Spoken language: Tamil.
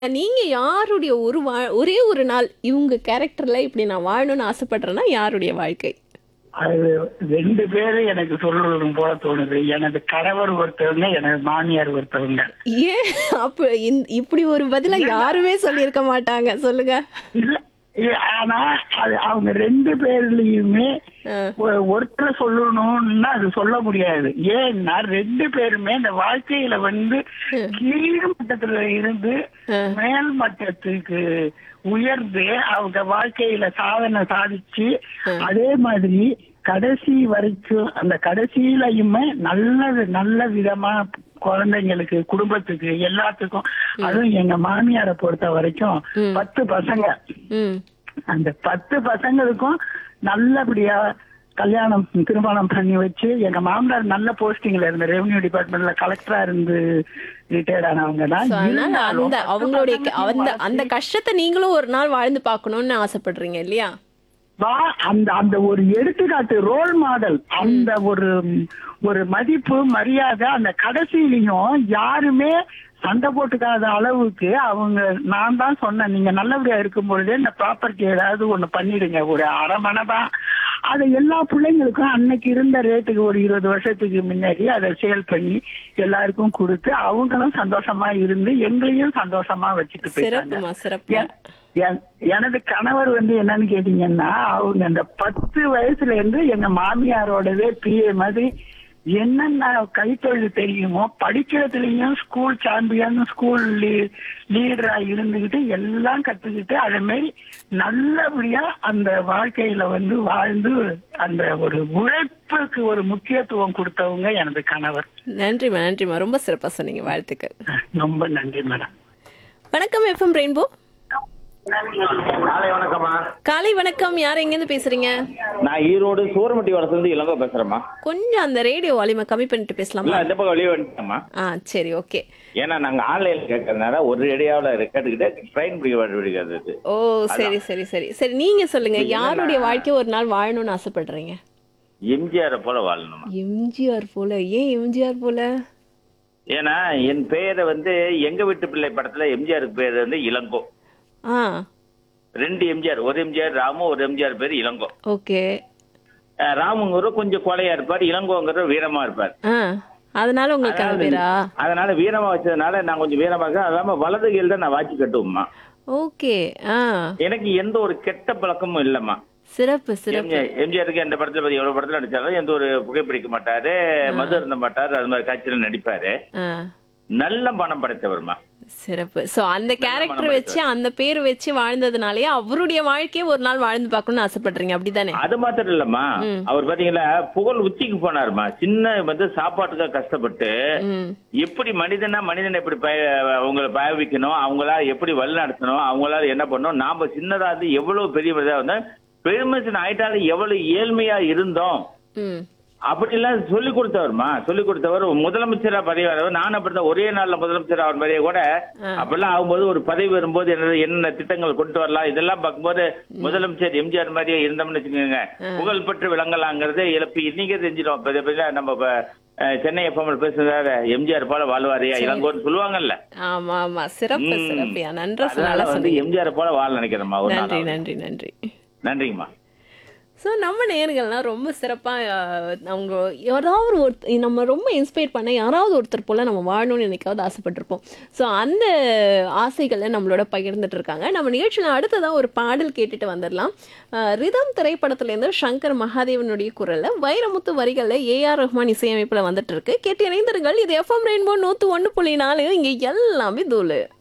நீங்க யாருடைய ஒரு வா ஒரே ஒரு நாள் இவங்க கேரக்டர்ல இப்படி நான் வாழணும்னு ஆசைப்படுறேன்னா யாருடைய வாழ்க்கை? அது ரெண்டு பேரும் எனக்கு சொல்றது போல தோணுது எனது கணவர் ஒருத்தவங்க எனது மாமியார் ஒருத்தவங்க ஏன் அப்ப இந் இப்படி ஒரு பதில யாருமே சொல்லியிருக்க மாட்டாங்க சொல்லுங்க. இல்ல இல்ல, ஆனா அது அவங்க ரெண்டு பேர்லயுமே ஆ. ஒ- ஒருத்தரை சொல்லணும்னா அது சொல்ல முடியாது ஏன்னா ரெண்டு பேருமே இந்த வாழ்க்கையில வந்து கீழ் மட்டத்துல இருந்து மேல் மட்டத்துக்கு உயர்ந்து அவங்க வாழ்க்கையில சாதனை சாதிச்சு அதே மாதிரி கடைசி வரைக்கும் அந்த கடைசியிலயுமே நல்ல நல்ல விதமா குழந்தைங்களுக்கு குடும்பத்துக்கு எல்லாத்துக்கும் அதுவும் எங்க மாமியாரை பொறுத்த வரைக்கும் பத்து பசங்க ம். அந்த பத்து பசங்களுக்கும் நல்லபடியா கல்யாணம் திருமணம் பண்ணி வச்சு எங்க மாமனார் நல்ல போஸ்டிங்ல இருந்த ரெவன்யூ டிபார்ட்மெண்ட்ல கலெக்டரா இருந்து ரிட்டையர்ட் ஆனவங்க தான் So, அதனால இருந்தாலும் அந்த பத்து அவங்களுடைய க- பசங்களையும் அந்த அந்த கஷ்டத்தை நீங்களும் ஒரு நாள் வாழ்ந்து பார்க்கணும்னு ஆசைப்படுறீங்க இல்லையா? வா அந்த அந்த ஒரு எடுத்துக்காட்டு ரோல் மாடல் அந்த ஒரு ஒரு மதிப்பு மரியாதை அந்த கடைசியிலையும் யாருமே சண்டை போட்டுக்காத அளவுக்கு அவங்க நான் தான் சொன்னேன் நீங்க நல்லபடியா இருக்கும் பொழுதே இந்த ப்ராப்பர்ட்டி ஏதாவது ஒண்ணு பண்ணிடுங்க ஒரு அரை மனை தான் அதை எல்லா பிள்ளைங்களுக்கும் அன்னைக்கு இருந்த ரேட்டுக்கு ஒரு இருபது வருஷத்துக்கு முன்னாடி அதை சேல் பண்ணி எல்லாருக்கும் கொடுத்து அவங்களும் சந்தோஷமா இருந்து எங்களையும் சந்தோஷமா வச்சுட்டு போயிட்டாங்க சிறப்புமா சிறப்பு. என்- என்- எனது கணவர் வந்து என்னன்னு கேட்டீங்கன்னா அவங்க அந்த பத்து வயசுல இருந்து எங்க மாமியாரோடவே பிஏ மாதிரி என்னென்ன கைத்தொழில் தெரியுமோ படிக்கிறதுலயும் ஸ்கூல் சாம்பியன் ஸ்கூல் லீடரா இருந்துகிட்டு எல்லாம் கத்துக்கிட்டு அதே மாதிரி நல்லபடியா அந்த வாழ்க்கையில வந்து வாழ்ந்து அந்த ஒரு உழைப்புக்கு ஒரு முக்கியத்துவம் கொடுத்தவங்க எனது கணவர் நன்றிமா நன்றிமா ரொம்ப சிறப்பா சொன்னீங்க வாழ்த்துக்கள். ரொம்ப நன்றி மேடம் வணக்கம் எஃப்எம் ரெயின்போ. காலை வணக்கம்மா காலை வணக்கம் யார் எங்கேருந்து பேசுறீங்க? நான் ஈரோடு சூரமட்டி வரத்துலேருந்து இளங்கோ பேசுறேம்மா கொஞ்சம் அந்த ரேடியோ வால்யூமை கம்மி பண்ணிட்டு பேசலாமா? இல்ல இந்த பக்கம் வெளியே வந்துட்டேம்மா ஆ சரி ஓகே. ஏன்னா நாங்க ஆன்லைன்ல கேட்கறதுனால ஒரு ஏரியாவில் கேட்டுக்கிட்டு ட்ரெயின் பிடிக்க பிடிக்கிறது ஓ சரி சரி சரி சரி நீங்க சொல்லுங்க யாருடைய வாழ்க்கை ஒரு நாள் வாழணும்னு ஆசைப்படுறீங்க? எம்ஜிஆரை போல வாழணுமா எம்ஜிஆர் போல ஏன் எம்ஜிஆர் போல? ஏன்னா என் பெயரை வந்து எங்க வீட்டு பிள்ளை படத்துல எம்ஜிஆருக்கு பேர் வந்து இளங்கோ ஆ ரெண்டு எம்ஜிஆர் ஒரு எம்ஜிஆர் ராமு ஒரு எம்ஜிஆர் பேர் இளங்கோ ஓகே. அஹ் ராமுங்கிறவர் கொஞ்சம் கொலையா இருப்பார் இளங்கோங்கிறவர் வீரமா இருப்பார் ஆ அதனால உங்களுக்கு அது பேரா? அதனால வீரமா வச்சதுனால நான் கொஞ்சம் வீரமா இருக்கேன் அது இல்லாம வலது கையில் தான் நான் வாட்சி கட்டுவோம்மா ஓகே. ஆ எனக்கு எந்த ஒரு கெட்ட பழக்கமும் இல்லம்மா சிறப்பு சிறப்பு. எம்ஜிஆர் எம்ஜிஆருக்கு எந்த படத்துல பத்தி எவ்வளவு படத்துல நடிச்சாலும் எந்த ஒரு புகைப்பிடிக்க மாட்டாரு மது இருந்த மாட்டாரு அது மாதிரி காட்சியில நடிப்பாரு ஆ நல்ல பணம் படைத்தவர்மா சிறப்பு சோ அந்த கேரக்டர் வச்சு அந்த பேர் வச்சு வாழ்ந்ததுனாலயே அவருடைய வாழ்க்கையை ஒரு நாள் வாழ்ந்து பார்க்கணும்னு ஆசைப்படுறீங்க அப்படிதானே அது மாத்திரம் இல்லம்மா அவர் பாத்தீங்களா புகழ் உச்சிக்கு போனாருமா சின்ன வந்து சாப்பாட்டுக்காக கஷ்டப்பட்டு ம் எப்படி மனிதனா மனிதனை எப்படி பய- அவங்கள பாவிக்கணும் அவங்களா எப்படி வழி நடத்தணும் அவங்களால என்ன பண்ணணும் நாம சின்னதா இருந்து எவ்வளவு பெரிய மனிதா வந்து பெருமசன் ஆயிட்டாலும் எவ்வளவு ஏழ்மையா இருந்தோம் ம் அப்படிலாம் சொல்லி கொடுத்தவர்மா சொல்லி கொடுத்தவர் முதலமைச்சரா பதவி வரவர் நான் அப்படிதான் ஒரே நாள்ல முதலமைச்சர் ஆகிற மாதிரியே கூட அப்படிலாம் ஆகும்போது ஒரு பதவி வரும்போது என்ன என்னென்ன திட்டங்கள் கொண்டு வரலாம் இதெல்லாம் பார்க்கும்போது முதலமைச்சர் எம்ஜிஆர் மாதிரியே இருந்தோம்னு வச்சுக்கோங்க புகழ் பெற்று விளங்கலாங்கிறது இழப்பு இன்னைக்கே தெரிஞ்சிடும் இப்ப இதை பத்தி நம்ம இப்ப, அஹ், சென்னை எஃப்எம் பேசுறதாரு எம்ஜிஆர் போல வாழ்வாரியா இளங்கோன்னு சொல்லுவாங்கல்ல ஆமா ஆமா சிறப்பு ம். சிறப்பு நன்றா அதனால நல்லா வந்து சொன்னீங்க எம்ஜிஆர் போல வாழ நினைக்கிறேம்மா ஒரு நன்றி நாள் நன்றி நன்றி நன்றிங்கம்மா ஸோ நம்ம நேர்கள்லாம் ரொம்ப சிறப்பாக அவங்க யாராவது ஒரு நம்ம ரொம்ப இன்ஸ்பயர் பண்ண யாராவது ஒருத்தர் போல் நம்ம வாழணும்னு என்னைக்காவது ஆசைப்பட்டிருப்போம் ஸோ அந்த ஆசைகளை நம்மளோட பகிர்ந்துட்டு இருக்காங்க நம்ம நிகழ்ச்சியில் அடுத்ததாக ஒரு பாடல் கேட்டுட்டு வந்துடலாம் அஹ், ரிதம் திரைப்படத்துலேருந்து சங்கர் மகாதேவனுடைய குரலில் வைரமுத்து வரிகளில் ஏஆர் ரஹ்மான் இசையமைப்பில் வந்துட்டு இருக்கு கேட்டு இணைந்திருங்கள் இது எஃப்எம் ரெயின்போ நூற்று ஒன்று புள்ளி நாலு இங்கே எல்லாமே தூளு